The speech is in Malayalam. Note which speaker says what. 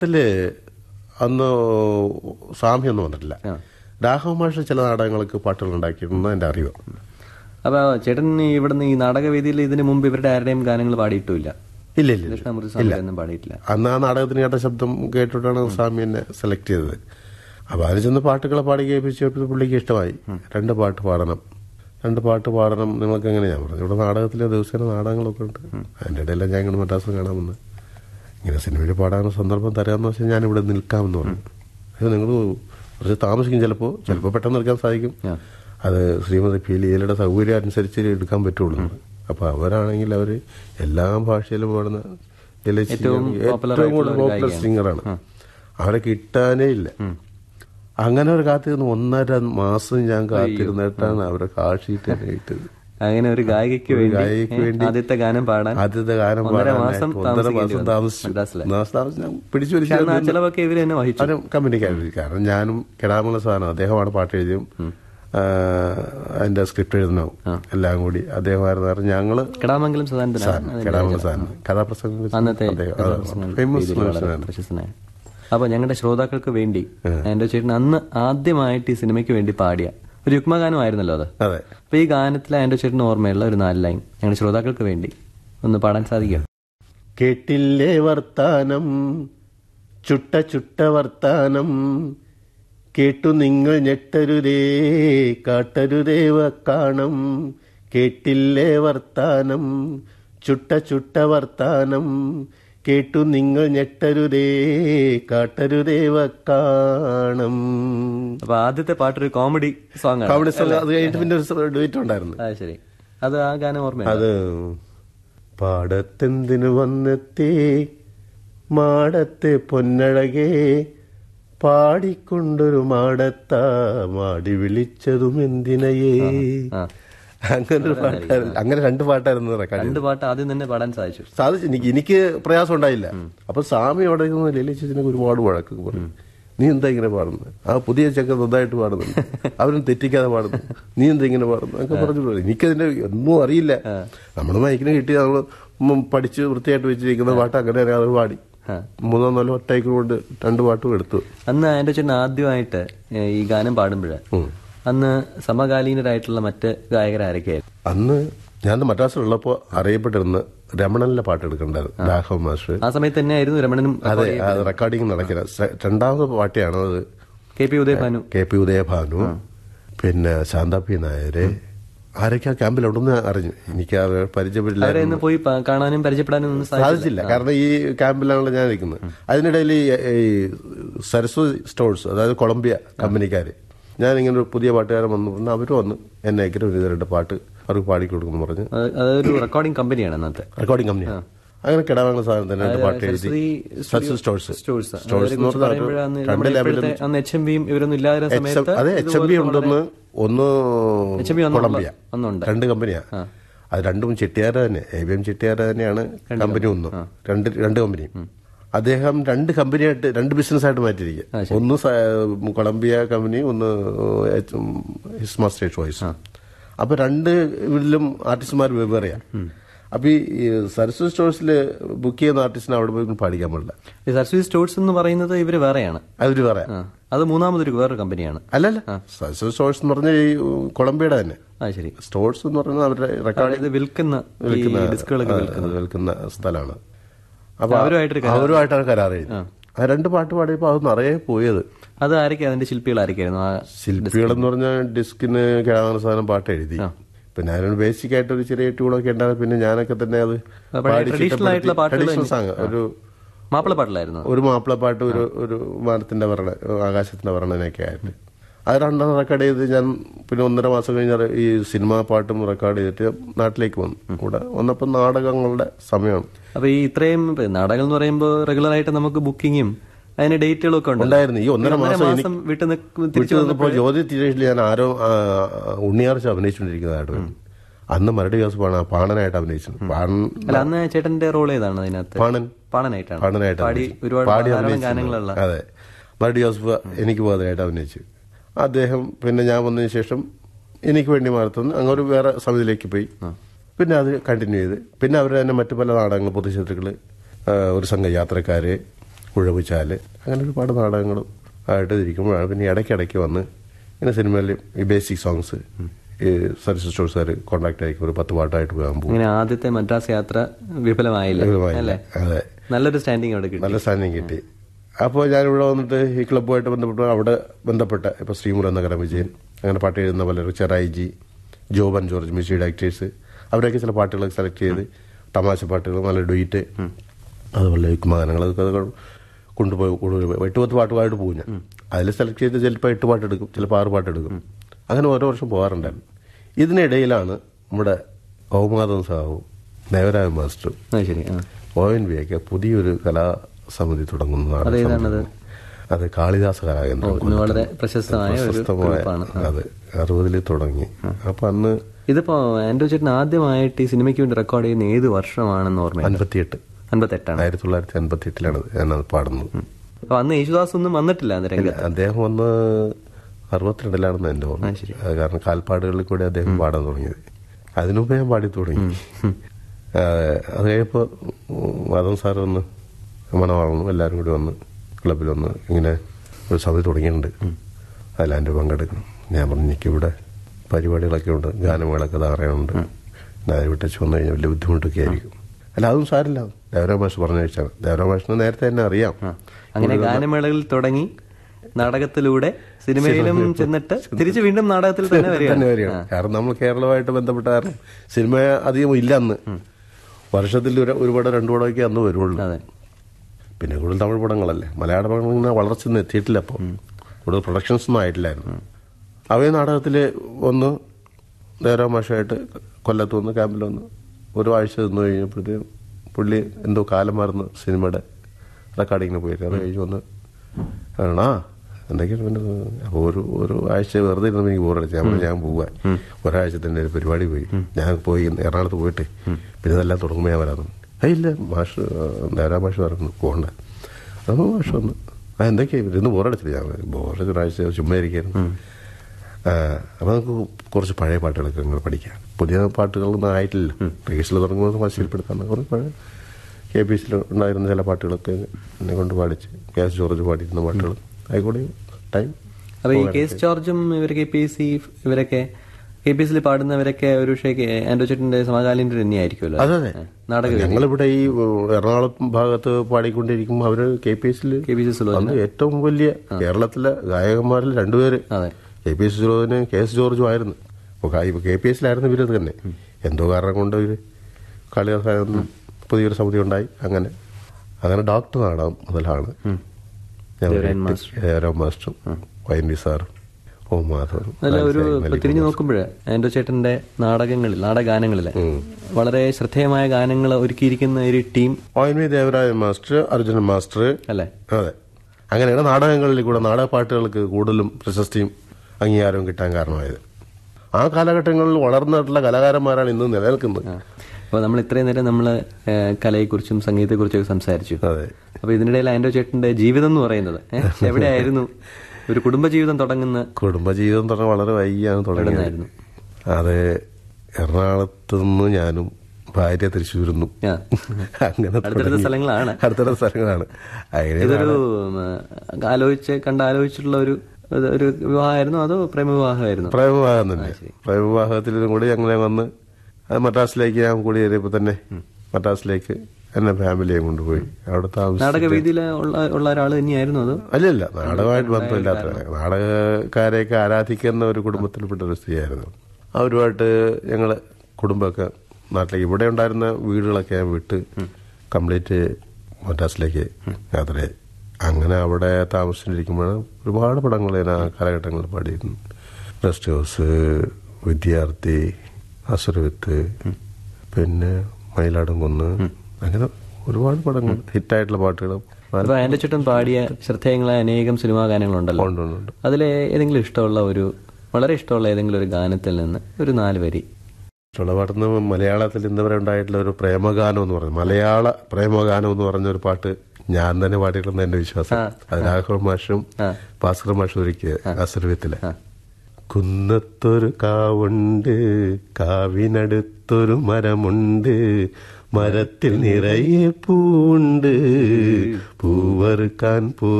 Speaker 1: പാട്ടില് അന്ന് സാമ്യമൊന്നും വന്നിട്ടില്ല
Speaker 2: ആ.
Speaker 1: രാഘവ മാഷ് ചില നാടകങ്ങൾക്ക് പാട്ടുകൾ ഉണ്ടാക്കിയിരുന്നു എൻ്റെ അറിവ്
Speaker 2: അപ്പൊ ചേട്ടൻ ഈ ഇവിടുന്ന് ഈ നാടകവേദിയിൽ ഇതിനു മുമ്പ് ഇവരുടെ ആരുടെയും ഗാനങ്ങൾ പാടിയിട്ടുമില്ല
Speaker 1: ഇല്ല ഇല്ല ഇല്ല.
Speaker 2: കൃഷ്ണമൂർത്തി സ്വാമിയൊന്നും പാടിയിട്ടില്ല
Speaker 1: അന്ന് ആ നാടകത്തിന് കേട്ട ശബ്ദം കേട്ടിട്ടാണ് സ്വാമി എന്നെ സെലക്ട് ചെയ്തത് അപ്പോൾ അതിൽ ചെന്ന് പാട്ടുകളെ പാടി കേൾപ്പിച്ചപ്പോൾ പുള്ളിക്ക് ഇഷ്ടമായി രണ്ട് പാട്ട് പാടണം രണ്ട് പാട്ട് പാടണം നിങ്ങൾക്ക് എങ്ങനെ ഞാൻ പറഞ്ഞു ഇവിടെ നാടകത്തിലെ ദിവസേന നാടകങ്ങളൊക്കെ ഉണ്ട് അതിൻ്റെ ഇടയിലാണ് ഞാൻ ഇങ്ങനെ മദ്രാസ് കാണാൻ വന്ന് ഇങ്ങനെ സിനിമയിൽ പാടാനുള്ള സന്ദർഭം തരാമെന്ന് വെച്ചാൽ ഞാൻ ഇവിടെ നിൽക്കാമെന്ന് പറഞ്ഞു അത് നിങ്ങൾ കുറച്ച് താമസിക്കും ചിലപ്പോൾ ചിലപ്പോൾ പെട്ടെന്ന് എടുക്കാൻ സാധിക്കും
Speaker 2: ആ.
Speaker 1: അത് ശ്രീമതി പി ലീലയുടെ സൗകര്യം അനുസരിച്ച് എടുക്കാൻ പറ്റുള്ളൂ അപ്പോൾ അവരാണെങ്കിൽ അവർ എല്ലാ ഭാഷയിലും പാടുന്ന ചില
Speaker 2: ഏറ്റവും
Speaker 1: ഏറ്റവും
Speaker 2: popular
Speaker 1: കൂടുതൽ
Speaker 2: ആയിട്ടുള്ള ഒരു
Speaker 1: പോപ്പുലർ
Speaker 2: ഗായികയാണ്.
Speaker 1: സിംഗറാണ് അവരെ കിട്ടാനേ ഇല്ല അങ്ങനെ ഒരു കാത്തിരുന്ന് ഒന്നര മാസം ഞാൻ കാത്തിരുന്നിട്ടാണ് അവരെ കാശിട്ട് എന്നെ കിട്ടത്
Speaker 2: അങ്ങനെ ഒരു ഗായികയ്ക്ക്
Speaker 1: ഒരു
Speaker 2: വേണ്ടി
Speaker 1: ഗായികയ്ക്ക്
Speaker 2: ഏ,
Speaker 1: വേണ്ടി
Speaker 2: ആദ്യത്തെ ഗാനം പാടാൻ
Speaker 1: ആദ്യത്തെ ഗാനം
Speaker 2: ഒന്നര
Speaker 1: പാടാനായിട്ട്
Speaker 2: മാസം
Speaker 1: ഒന്നര
Speaker 2: താമസിക്കേണ്ടി
Speaker 1: മാസം
Speaker 2: വന്നു
Speaker 1: താമസിച്ചു
Speaker 2: മദ്രാസിലെ.
Speaker 1: മാസം താമസിച്ച് ഞാൻ പിടിച്ചു
Speaker 2: പക്ഷെ അന്ന് ആ
Speaker 1: വലിച്ചു
Speaker 2: ചിലവൊക്കെ ഇവര് തന്നെ വഹിച്ചു
Speaker 1: അവരും കമ്പനിക്കാരും കാരണം ഞാനും കിടാമുള്ള സാധനം അദ്ദേഹമാണ് പാട്ട് എഴുതിയും ആ, അതിന്റെ സ്ക്രിപ്റ്റ് എഴുതണം എല്ലാം കൂടി അദ്ദേഹമായിരുന്നു കാരണം ഞങ്ങള്
Speaker 2: കിടാമംഗലം സദാനന്ദനാണ്
Speaker 1: സാധനം കിടാമുള്ള സാധനം കഥാപ്രസംഗം
Speaker 2: അന്നത്തെ
Speaker 1: ഫേമസ്
Speaker 2: രീതിയിൽ വളരെ പ്രശസ്തനായ അപ്പൊ ഞങ്ങളുടെ ശ്രോതാക്കൾക്ക് വേണ്ടി എന്റെ ചേട്ടൻ അന്ന് ആദ്യമായിട്ട് ഈ സിനിമയ്ക്ക് വേണ്ടി പാടിയ ഒരു യുഗ്മഗാനമായിരുന്നല്ലോ അത്
Speaker 1: അതെ
Speaker 2: അപ്പൊ ഈ ഗാനത്തിലെ എന്റെ ചേട്ടന് ഓർമ്മയുള്ള ഒരു നാല് ലൈൻ ഞങ്ങളുടെ ശ്രോതാക്കൾക്ക് വേണ്ടി ഒന്ന് പാടാൻ സാധിക്കും
Speaker 1: കേട്ടില്ലേ വർത്താനം ചുട്ട ചുട്ട വർത്താനം കേട്ടു നിങ്ങൾ ഞെട്ടരുതേ കാട്ടരുതേ വക്കാണം കേട്ടില്ലേ വർത്താനം ചുട്ട ചുട്ട വർത്താനം കേട്ടു നിങ്ങൾ ഞെട്ടരുതേ കാട്ടരുതേ വക്കാണം
Speaker 2: അപ്പൊ ആദ്യത്തെ പാട്ടൊരു കോമഡി സോങ് ആണ്
Speaker 1: കോമഡി സോങ് അത് കഴിഞ്ഞിട്ട് പിന്നെ ഒരു ഡുവറ്റ് ഉണ്ടായിരുന്നു
Speaker 2: ആ ശരി അത് ആ ഗാനം ഓർമ്മ
Speaker 1: അത് പാടത്തെന്തിനു വന്നെത്തി മാടത്തെ പൊന്നഴകേ പാടിക്കൊണ്ടൊരു മാടത്ത മാടി വിളിച്ചതും എന്തിനയേ
Speaker 2: ആ.
Speaker 1: അങ്ങനെ ഒരു പാട്ടായിരുന്നു അങ്ങനെ രണ്ട് പാട്ടായിരുന്നു റെക്കോർഡ്
Speaker 2: രണ്ട് പാട്ട് ആദ്യം തന്നെ പാടാൻ സാധിച്ചു
Speaker 1: സാധിച്ചു എനിക്ക് എനിക്ക് പ്രയാസം ഉണ്ടായില്ല അപ്പൊ സ്വാമി അവിടെ നിന്ന് ലലിച്ചിനെ ഒരുപാട് വഴക്ക് പറഞ്ഞു നീ എന്താ ഇങ്ങനെ പാടുന്നത് ആ പുതിയ ചെക്കൻ നന്നായിട്ട് പാടുന്നുണ്ട് അവരും തെറ്റിക്കാതെ പാടുന്നു നീ എന്താ ഇങ്ങനെ പാടുന്നു ഒക്കെ പറഞ്ഞു പോയി. എനിക്കതിന്റെ ഒന്നും അറിയില്ല നമ്മൾ മൈക്കിന് കിട്ടി നമ്മൾ പഠിച്ച് വൃത്തിയായിട്ട് വെച്ചിരിക്കുന്ന പാട്ട് അങ്ങനെ അത് പാടി
Speaker 2: ആ.
Speaker 1: മൂന്നോ നാലോ ഒറ്റയ്ക്ക് കൊണ്ട് രണ്ട് പാട്ടും എടുത്തു
Speaker 2: അന്ന് എന്റെ ചേട്ടൻ ആദ്യമായിട്ട് ഏ, ഈ ഗാനം പാടുമ്പോഴ് അന്ന് സമകാലീനരായിട്ടുള്ള മറ്റ് ഗായകരാരൊക്കെയായിരുന്നു
Speaker 1: അന്ന് ഞാൻ മദ്രാസിലുള്ളപ്പോൾ അറിയപ്പെട്ടിരുന്ന രമണനിലെ പാട്ട് എടുക്കണ്ടായിരുന്നു രാഘവ മാസ്റ്റർ
Speaker 2: ആ സമയത്ത് തന്നെയായിരുന്നു രമണനും
Speaker 1: അതെ റെക്കോർഡിംഗ് നടക്കില്ല സെ- രണ്ടാമത്തെ പാട്ടിയാണ് അത്
Speaker 2: K P Udayabhanu
Speaker 1: K P Udayabhanu പിന്നെ ശാന്ത പി നായര് ആരൊക്കെ ആ ക്യാമ്പിലുണ്ടെന്ന് അറിഞ്ഞു എനിക്ക് അത് പരിചയപ്പെട്ടില്ല
Speaker 2: അവരെ ഇന്ന് പോയി പ- കാണാനും പരിചയപ്പെടാനും ഒന്നും സാധിച്ചില്ല
Speaker 1: സാധിച്ചില്ല കാരണം ഈ ക്യാമ്പിലാണല്ലോ ഞാൻ നിൽക്കുന്നത് അതിനിടയിൽ ഈ ഈ സരസ്വതി സ്റ്റോഴ്സ് അതായത് കൊളംബിയ കമ്പനിക്കാര് ഞാൻ ഇങ്ങനെ ഒരു പുതിയ പാട്ടുകാരൻ വന്നു പറഞ്ഞു അവർ വന്ന് എന്നെ അയക്കിട്ട് ഒരു രണ്ട് പാട്ട് അവർക്ക് പാടിക്കൊടുക്കുന്നു പറഞ്ഞു
Speaker 2: അത് അതൊരു റെക്കോർഡിംഗ് കമ്പനിയാണ് അന്നത്തെ
Speaker 1: റെക്കോർഡിംഗ് കമ്പനി അങ്ങനെ കിടാവാങ്ങുന്ന സാധനം തന്നെ രണ്ട് പാട്ട് എഴുതി
Speaker 2: Saraswathi
Speaker 1: Saraswathi stores
Speaker 2: stores
Speaker 1: stores എന്ന് പറഞ്ഞാൽ ഒരു
Speaker 2: പറയുമ്പോഴാണ്
Speaker 1: രണ്ട് ലെവലിൽ
Speaker 2: ഇപ്പോഴത്തെ അന്ന് എച്ച് എം ബിയും ഇവരൊന്നും ഇല്ലാതിരുന്ന സമയത്ത്
Speaker 1: അതെ എച്ച് എം ബി ഉണ്ടെന്ന് ഒന്ന്
Speaker 2: HMB ഒന്നുള്ള-
Speaker 1: കൊളംബിയ
Speaker 2: ഒന്നുണ്ട്.
Speaker 1: രണ്ട് കമ്പനിയാ അത് രണ്ടും ചെട്ടിയാര തന്നെ എ ബി എം ചെട്ടിയാര തന്നെയാണ് കമ്പനി ഒന്നും രണ്ട് രണ്ട് കമ്പനിയും അദ്ദേഹം രണ്ട് കമ്പനിയായിട്ട് രണ്ട് ബിസിനസ് ആയിട്ട് മാറ്റിയിരിക്കുക ഒന്ന് സ- കൊളംബിയ കമ്പനി ഒന്ന് ഹിസ്മ സ്റ്റേറ്റ് വോയിസ് അപ്പൊ രണ്ട് ഇതിലും ആർട്ടിസ്റ്റ്മാർ വെവ്വേറെയാ അപ്പൊ ഈ സരസ്വതി സ്റ്റോഴ്സിൽ ബുക്ക് ചെയ്യുന്ന ആർട്ടിസ്റ്റിനെ അവിടെ പോയി പാടിക്കാൻ പാടില്ല
Speaker 2: ഈ സരസ്വതി സ്റ്റോഴ്സ് എന്ന് പറയുന്നത് ഇവര് വേറെയാണ്
Speaker 1: അതൊരു പറയാം
Speaker 2: ആ. അത് മൂന്നാമതൊരു വേറൊരു കമ്പനിയാണ്
Speaker 1: അല്ലല്ല സരസ്വതി സ്റ്റോഴ്സ് എന്ന് പറഞ്ഞ ഈ കൊളംബിയയുടെ തന്നെ
Speaker 2: ആ ശരി
Speaker 1: സ്റ്റോഴ്സ് എന്ന് പറയുന്നത് അവരുടെ റെക്കോർഡ്
Speaker 2: ഇത് വിൽക്കുന്ന ഈ
Speaker 1: വിൽക്കുന്ന
Speaker 2: ഡിസ്കുകളൊക്കെ
Speaker 1: ആ, വിൽക്കുന്ന സ്ഥലമാണ് അപ്പൊ
Speaker 2: അവരുമായിട്ടൊരു
Speaker 1: അവരുമായിട്ടാണ് കരാർ എഴുതി ആ രണ്ട് പാട്ട് പാടിയപ്പോൾ അത് നിറയെ പോയത്
Speaker 2: അത് ആരൊക്കെ അതിന്റെ ശില്പികൾ ആരൊക്കെയായിരുന്നു ആ
Speaker 1: ശില്പികളെന്ന് പറഞ്ഞാൽ ഡിസ്കിന് കിടാവുന്ന സാധനം പാട്ട് എഴുതി പിന്നെ അതിനൊരു ബേസിക് ആയിട്ട് ഒരു ചെറിയ ട്യൂണൊക്കെ ഉണ്ടാവും പിന്നെ ഞാനൊക്കെ തന്നെ അത്
Speaker 2: പഴയ
Speaker 1: പാടി
Speaker 2: traditional ആയിട്ടുള്ള പാട്ടുകൾ
Speaker 1: ട്രഡീഷണൽ സാങ് ഒരു
Speaker 2: മാപ്പിളപ്പാട്ടിലായിരുന്നു
Speaker 1: ഒരു മാപ്പിളപ്പാട്ട് ഒരു ഒരു മാനത്തിന്റെ വർണ്ണ ആകാശത്തിന്റെ വർണ്ണനയൊക്കെ ആയിട്ട് അത് രണ്ടെണ്ണം റെക്കോർഡ് ചെയ്ത് ഞാൻ പിന്നെ ഒന്നര മാസം കഴിഞ്ഞ ഈ സിനിമാ പാട്ടും റെക്കോർഡ് ചെയ്തിട്ട് നാട്ടിലേക്ക് വന്നു ഇവിടെ വന്നപ്പോൾ നാടകങ്ങളുടെ സമയമാണ്
Speaker 2: അപ്പൊ ഈ ഇത്രയും ഇപ്പൊ നാടകം എന്ന് പറയുമ്പോൾ റെഗുലർ ആയിട്ട് നമുക്ക് ബുക്കിങ്ങും അതിന് ഡേറ്റുകളും ഒക്കെ ഉണ്ട്
Speaker 1: ഉണ്ടായിരുന്നു ഈ ഒന്നര മാസം എനിക്ക്
Speaker 2: മാസം വിട്ട് നിക്ക് തിരിച്ചു
Speaker 1: വിട്ടു നിന്നപ്പോൾ ജ്യോതി തിരേഷിൽ ഞാൻ ആരോ ആ, ഉണ്ണിയാർച്ച അഭിനയിച്ചുകൊണ്ടിരിക്കുന്നതായിട്ട് വന്നു. അന്ന് മരടി ജോസഫാണ് ആ പാണനായിട്ട് അഭിനയിച്ചത് പാണൻ
Speaker 2: അല്ല അന്ന് ചേട്ടന്റെ റോൾ ഏതാണ് അതിനകത്ത്
Speaker 1: പാണൻ
Speaker 2: പാണനായിട്ടാണ്
Speaker 1: പാണനായിട്ട്
Speaker 2: പാടി
Speaker 1: അഭിനയിച്ചു.
Speaker 2: ഒരുപാട്
Speaker 1: പാടി
Speaker 2: ധാരാളം
Speaker 1: അഭിനയിച്ചു.
Speaker 2: ഗാനങ്ങളുള്ള
Speaker 1: അതെ മരടി ജോസഫ് എനിക്ക് പോകാനായിട്ട് അഭിനയിച്ചു അദ്ദേഹം പിന്നെ ഞാൻ വന്നതിന് ശേഷം എനിക്ക് വേണ്ടി മാറത്തുനിന്ന് അങ്ങ് ഒരു വേറെ സമിതിയിലേക്ക് പോയി പിന്നെ അത് കണ്ടിന്യൂ ചെയ്ത് പിന്നെ അവർ തന്നെ മറ്റു പല നാടകങ്ങൾ പൊതുശത്രുക്കള് ഒരു സംഘ യാത്രക്കാര് ഉഴവുചാല് അങ്ങനെ ഒരുപാട് നാടകങ്ങളും ആയിട്ട് ഇരിക്കുമ്പോഴാണ് പിന്നെ ഇടയ്ക്കിടയ്ക്ക് വന്ന് ഇങ്ങനെ സിനിമയിൽ ഈ ബേസിക് സോങ്സ് ഈ സർവീസ് സ്റ്റോഴ്സുകാർ കോൺടാക്ട് ആയിരിക്കും ഒരു പത്ത് പാട്ടായിട്ട് പോകാൻ പോകും
Speaker 2: അങ്ങനെ ആദ്യത്തെ മദ്രാസ് യാത്ര വിഫലമായില്ല അല്ലേ
Speaker 1: അതെ
Speaker 2: നല്ലൊരു സ്റ്റാൻഡിങ് അവിടെ കിട്ടി
Speaker 1: നല്ല സ്ഥാനം കിട്ടി അപ്പോൾ ഞാനിവിടെ വന്നിട്ട് ഈ ക്ലബ്ബുമായിട്ട് ബന്ധപ്പെട്ട് അവിടെ ബന്ധപ്പെട്ട ഇപ്പോൾ ശ്രീമുര നഗരം വിജയൻ അങ്ങനെ പാട്ട് എഴുതുന്ന പലരും ചെറായിജി ജോബൻ ജോർജ് മ്യൂസിക് ഡയറക്ടേഴ്സ് അവരൊക്കെ ചില പാട്ടുകൾ സെലക്ട് ചെയ്ത് തമാശ പാട്ടുകൾ നല്ല ഡുയിറ്റ് അതുപോലെ യുഗ്മഗാനങ്ങൾ അതൊക്കെ അതൊക്കെ കൊണ്ടുപോയി കൊണ്ടുപോയി എട്ട് പത്ത് പാട്ടുമായിട്ട് പോകും ഞാൻ അതിൽ സെലക്ട് ചെയ്ത് ചിലപ്പോൾ എട്ട് പാട്ട് എടുക്കും ചിലപ്പോൾ ആറ് പാട്ട് എടുക്കും അങ്ങനെ ഓരോ വർഷം പോകാറുണ്ടായിരുന്നു ഇതിനിടയിലാണ് നമ്മുടെ കൗമാദം സാഹുവും ദേവരാജ മാസ്റ്ററും
Speaker 2: അത് ശരി ആ
Speaker 1: ഒ എൻ വി ഒക്കെ പുതിയൊരു കലാസമിതി തുടങ്ങുന്നതാണ്
Speaker 2: അതേതാണത്?
Speaker 1: അത് കാളിദാസ കലാകേന്ദ്രം
Speaker 2: ഇന്ന് വളരെ പ്രശസ്തമായ ഒരു
Speaker 1: പ്രശസ്തമായ
Speaker 2: ഗ്രൂപ്പാണ്
Speaker 1: അത് അറുപതിൽ തുടങ്ങി അപ്പൊ അന്ന്
Speaker 2: ഇതിപ്പോ ആൻഡ്രോ ചേട്ടൻ ആദ്യമായിട്ട് ഈ സിനിമയ്ക്ക് വേണ്ടി റെക്കോർഡ് ചെയ്യുന്ന ഏത് വർഷമാണെന്ന് ഓർമ്മ
Speaker 1: അൻപത്തിയെട്ട്
Speaker 2: അൻപത്തെട്ടാണ്
Speaker 1: ആയിരത്തി തൊള്ളായിരത്തി അൻപത്തി എട്ടിലാണ് ഞാനത് പാടുന്നത്
Speaker 2: അപ്പൊ അന്ന് യേശുദാസ് ഒന്നും വന്നിട്ടില്ല അന്ന് രംഗത്ത്
Speaker 1: അദ്ദേഹം വന്ന് അറുപത്തിരണ്ടിലാണെന്ന് എന്റെ ഓർമ്മ അത് കാരണം കാൽപ്പാടുകളിൽ കൂടെ അദ്ദേഹം പാടാൻ തുടങ്ങിയത് അതിനുമുമ്പ് ഞാൻ പാടി തുടങ്ങി ആ, അത് കഴിഞ്ഞപ്പോൾ മാധവൻ സാർ വന്ന് മണവാളനും എല്ലാവരും കൂടി വന്ന് ക്ലബിൽ വന്ന് ഇങ്ങനെ ഒരു സമിതി തുടങ്ങിയിട്ടുണ്ട് അതിലാൻ്റെ പങ്കെടുക്കണം ഞാൻ പറഞ്ഞു എനിക്കിവിടെ പരിപാടികളൊക്കെ ഉണ്ട് ഗാനമേളൊക്കെ ധാരാളമുണ്ട് ഞാൻ വിട്ടച്ച് വന്നു കഴിഞ്ഞാൽ വലിയ ബുദ്ധിമുട്ടൊക്കെ ആയിരിക്കും അല്ല അതും സാരില്ല ദേവരാ മാഷ് പറഞ്ഞ വെച്ചാണ് ദേവരാ മാഷിനെ നേരത്തെ തന്നെ അറിയാം
Speaker 2: അങ്ങനെ ഗാനമേളകളിൽ തുടങ്ങി നാടകത്തിലൂടെ സിനിമയിലും ചെന്നിട്ട് തിരിച്ച് വീണ്ടും നാടകത്തിൽ തന്നെ
Speaker 1: തന്നെ
Speaker 2: വരികയാണ്
Speaker 1: വരികയാണ് കാരണം നമ്മൾ കേരളമായിട്ട് ബന്ധപ്പെട്ട കാരണം സിനിമ അധികം ഇല്ല അന്ന് വർഷത്തിൽ ഒരു ഒരു പടം രണ്ടു പടമൊക്കെ അന്ന് വരുള്ളൂ
Speaker 2: അതെ
Speaker 1: പിന്നെ കൂടുതൽ തമിഴ് പടങ്ങളല്ലേ മലയാള പടങ്ങൾ ഇങ്ങനെ വളർച്ചയൊന്നും എത്തിയിട്ടില്ല അപ്പോൾ കൂടുതൽ പ്രൊഡക്ഷൻസ് ഒന്നും ആയിട്ടില്ലായിരുന്നു അവയെ നാടകത്തിൽ ഒന്ന് ദേവരാ മാഷായിട്ട് കൊല്ലത്ത് വന്ന് ക്യാമ്പിൽ വന്ന് ഒരു ആഴ്ച നിന്ന് കഴിഞ്ഞപ്പോഴത്തേക്കും പുള്ളി എന്തോ കാലം മാറുന്ന സിനിമയുടെ റെക്കോർഡിങ്ങിന് പോയിട്ട് അത് കഴിഞ്ഞ് വന്ന് ആണോ എന്തൊക്കെയാണ് പിന്നെ അപ്പോൾ ഒരു ഒരു ആഴ്ച വെറുതെ ഇരുന്ന് എനിക്ക് ബോറടിച്ചു ഞാൻ പറഞ്ഞു, ഞാൻ പോവാൻ ഒരാഴ്ചത്തിൻ്റെ ഒരു പരിപാടി പോയി ഞാൻ പോയി എറണാകുളത്ത് പോയിട്ട് പിന്നെ ഇതെല്ലാം തുടങ്ങുമ്പോൾ ഞാൻ വരാമെന്ന് ഏയ് ഇല്ല മാഷ് ദേവരാ മാഷ് പറഞ്ഞു പോകണ്ട അപ്പോൾ മാഷ് വന്നു ആ എന്തൊക്കെയാ ഇരുന്ന് ബോറടിച്ചില്ല ഞാൻ ബോറടിച്ച ഒരാഴ്ച ചുമ്മാ ഇരിക്കായിരുന്നു അപ്പോൾ നമുക്ക് കുറച്ച് പഴയ പാട്ടുകളൊക്കെ നിങ്ങൾ പഠിക്കാം പുതിയ പാട്ടുകളൊന്നും ആയിട്ടില്ല റീസിൽ തുടങ്ങുമ്പോൾ മത്സരപ്പെടുത്താൻ കുറച്ച് പഴയ കെ പി സിയിൽ ഉണ്ടായിരുന്ന ചില പാട്ടുകളൊക്കെ എന്നെ കൊണ്ട് പാടിച്ച് കെ എസ് ജോർജ് പാടിയിരുന്ന പാട്ടുകൾ ആയിക്കോട്ടെ ടൈം
Speaker 2: അപ്പൊ ഈ കേസ് ജോർജും ഇവർ കെ പി എസ് സി ഇവരൊക്കെ കെ പി എസിൽ പാടുന്നവരൊക്കെ ഒരു പക്ഷേ കെ- ആൻഡ്രോ ചേട്ടന്റെ സമകാലീനർ തന്നെയായിരിക്കുമല്ലോ
Speaker 1: അതെ അതെ
Speaker 2: നാടക
Speaker 1: ഞങ്ങളിവിടെ ഈ എറണാകുളം ഭാഗത്ത് പാടിക്കൊണ്ടിരിക്കുമ്പോൾ അവര് കെ പി എസിൽ
Speaker 2: കെ പി സി സുലോചന
Speaker 1: അന്ന് ഏറ്റവും വലിയ കേരളത്തിലെ ഗായകന്മാരിൽ രണ്ടുപേര്
Speaker 2: അതെ
Speaker 1: K P S Sulochana K S ജോർജും ആയിരുന്നു അപ്പോൾ കെ പി എസിലായിരുന്നു ഇവര് തന്നെ എന്തോ കാരണം കൊണ്ട് ഇവര് കളിയാസായൊന്നും പുതിയൊരു സമിതി ഉണ്ടായി അങ്ങനെ അങ്ങനെ ഡോക്ടർ നാടകം മുതലാണ് ഞാൻ
Speaker 2: ദേവരാജൻ
Speaker 1: ദേവരാജൻ മാസ്റ്ററും വൈൻഡി സാറും ഓ മാധവനും
Speaker 2: അല്ല ഒരു
Speaker 1: ലാൽ
Speaker 2: ഇപ്പൊ
Speaker 1: സായി
Speaker 2: തിരിഞ്ഞു നോക്കുമ്പോഴേ ആൻഡ്രോ ചേട്ടന്റെ നാടകങ്ങളിൽ നാടകഗാനങ്ങളിലെ വളരെ ശ്രദ്ധേയമായ ഗാനങ്ങൾ ഒരുക്കിയിരിക്കുന്ന ഒരു team
Speaker 1: O N V Devarajan master Arjunan master
Speaker 2: അല്ലേ
Speaker 1: അതെ അങ്ങനെയാണ് നാടകങ്ങളിൽ കൂടെ നാടക പാട്ടുകൾക്ക് കൂടുതലും പ്രശസ്തിയും അംഗീകാരവും കിട്ടാൻ കാരണമായത് ആ കാലഘട്ടങ്ങളിൽ വളർന്നിട്ടുള്ള കലാകാരന്മാരാണ് ഇന്ന് നിലനിൽക്കുന്നത്
Speaker 2: അപ്പൊ നമ്മൾ ഇത്രയും നേരം നമ്മൾ കലയെക്കുറിച്ചും സംഗീതത്തെക്കുറിച്ചൊക്കെ സംസാരിച്ചു
Speaker 1: അതെ
Speaker 2: അപ്പൊ ഇതിനിടയിൽ ആൻഡ്രോ ചേട്ടന്റെ ജീവിതം എന്ന് പറയുന്നത് ഏഹ്, എവിടെയായിരുന്നു ഒരു കുടുംബജീവിതം തുടങ്ങുന്ന
Speaker 1: കുടുംബജീവിതം തുടങ്ങി വളരെ വൈകിയാണ് തുടങ്ങിയത്
Speaker 2: എവിടുന്നായിരുന്നു?
Speaker 1: അത് എറണാകുളത്ത് നിന്ന് ഞാനും ഭാര്യ തൃശ്ശൂരുന്നു
Speaker 2: ആ.
Speaker 1: അങ്ങനെ
Speaker 2: അടുത്തടുത്ത
Speaker 1: തുടങ്ങി.
Speaker 2: സ്ഥലങ്ങളാണ്.
Speaker 1: അടുത്തടുത്ത സ്ഥലങ്ങളാണ് അങ്ങനെ
Speaker 2: ഇതൊരു ഉം, ആലോചിച്ച് കണ്ട് ആലോചിച്ചിട്ടുള്ള ഒരു ഒരു- ഒരു വിവാഹമായിരുന്നു അതോ പ്രേമവിവാഹമായിരുന്നു
Speaker 1: പ്രേമവിവാഹം തന്നെ പ്രേമവിവാഹത്തിലും കൂടി അങ്ങനെ വന്ന് അത് മദ്രാസിലേക്ക് ഞാൻ കൂടി കയറിയപ്പോൾ തന്നെ മദ്രാസിലേക്ക് എന്നെ ഫാമിലിയെ കൊണ്ടുപോയി അവിടെ താമസിച്ചു
Speaker 2: നാടകവേദിയിൽ ഉള്ള ഉള്ള ഒരാൾ തന്നെയായിരുന്നു അതോ
Speaker 1: അല്ലല്ല നാടകമായിട്ട് ബന്ധമില്ലാത്ത നാടകക്കാരെയൊക്കെ ആരാധിക്കുന്ന ഒരു കുടുംബത്തിൽപ്പെട്ട ഒരു സ്ത്രീയായിരുന്നു അവരുമായിട്ട് ഞങ്ങള് കുടുംബമൊക്കെ നാട്ടിലേക്ക് ഇവിടെ ഉണ്ടായിരുന്ന വീടുകളൊക്കെ ഞാൻ വിട്ട് കംപ്ലീറ്റ് മദ്രാസിലേക്ക് യാത്രയായി അങ്ങനെ അവിടെ താമസിച്ചിരിക്കുമ്പോൾ ഒരുപാട് പടങ്ങൾ ഞാൻ ആ കാലഘട്ടങ്ങളിൽ പാടിയിരുന്നു റെസ്റ്റ് ഹൗസ് വിദ്യാർത്ഥി അസുരവിത്ത് പിന്നെ മയിലാടും കൊന്ന് അങ്ങനെ ഒരുപാട് പടങ്ങൾ ഹിറ്റായിട്ടുള്ള പാട്ടുകൾ
Speaker 2: അപ്പൊ ആൻഡ്രോ ചേട്ടൻ പാടിയ ശ്രദ്ധേയങ്ങളായ അനേകം സിനിമാ ഗാനങ്ങളുണ്ടല്ലോ
Speaker 1: ഉണ്ട് ഉണ്ട് ഉണ്ട്
Speaker 2: അതിലെ ഏതെങ്കിലും ഇഷ്ടമുള്ള ഒരു വളരെ ഇഷ്ടമുള്ള ഏതെങ്കിലും ഒരു ഗാനത്തിൽ നിന്ന് ഒരു നാല് വരി
Speaker 1: ചുളപാടുന്ന മലയാളത്തിൽ ഇന്ന് വരെ ഉണ്ടായിട്ടുള്ള ഒരു പ്രേമഗാനം എന്ന് പറഞ്ഞു മലയാള പ്രേമഗാനം എന്ന് പറഞ്ഞ ഒരു പാട്ട് ഞാൻ തന്നെ പാടിയിട്ടുണ്ടെന്ന് എന്റെ വിശ്വാസം അത് രാഘവ മാഷും
Speaker 2: ആ.
Speaker 1: ഭാസ്കർ മാഷും ഒരുക്കിയ അസുരവിത്തിലെ കുന്നത്തൊരു കാവുണ്ട് കാവിനടുത്തൊരു മരമുണ്ട് മരത്തിൽ നിറയെ പൂണ്ട് പൂവറുക്കാൻ പോ